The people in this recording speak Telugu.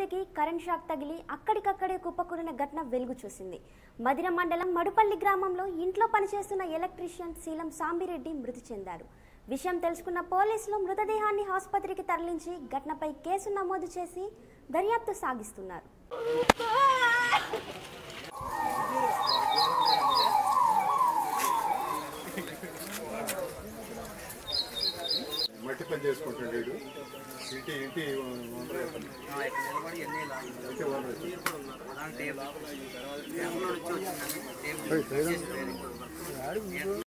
వ్యక్తికి కరెంట్ షాక్ తగిలి అక్కడికక్కడే కుప్పకూలిన ఘటన వెలుగు చూసింది మదిర మండలం మడుపల్లి గ్రామంలో ఇంట్లో పనిచేస్తున్న ఎలక్ట్రీషియన్ శీలం సాంబిరెడ్డి మృతి చెందాడు విషయం తెలుసుకున్న పోలీసులు మృతదేహాన్ని ఆసుపత్రికి తరలించి ఘటనపై కేసు నమోదు చేసి దర్యాప్తు సాగిస్తున్నారు మట్టి పని చేసుకుంటుండే వీడు. ఇంటి ఇంటి ఓనర్ అతను. ఇక్కడ నిలబడి ఎన్ని లాగాలి ఇంటి ఓనర్ అతను. అలాంటి టేబుల్ టేబుల్ నుంచి వచ్చిందని టేబుల్ చేసి వేరే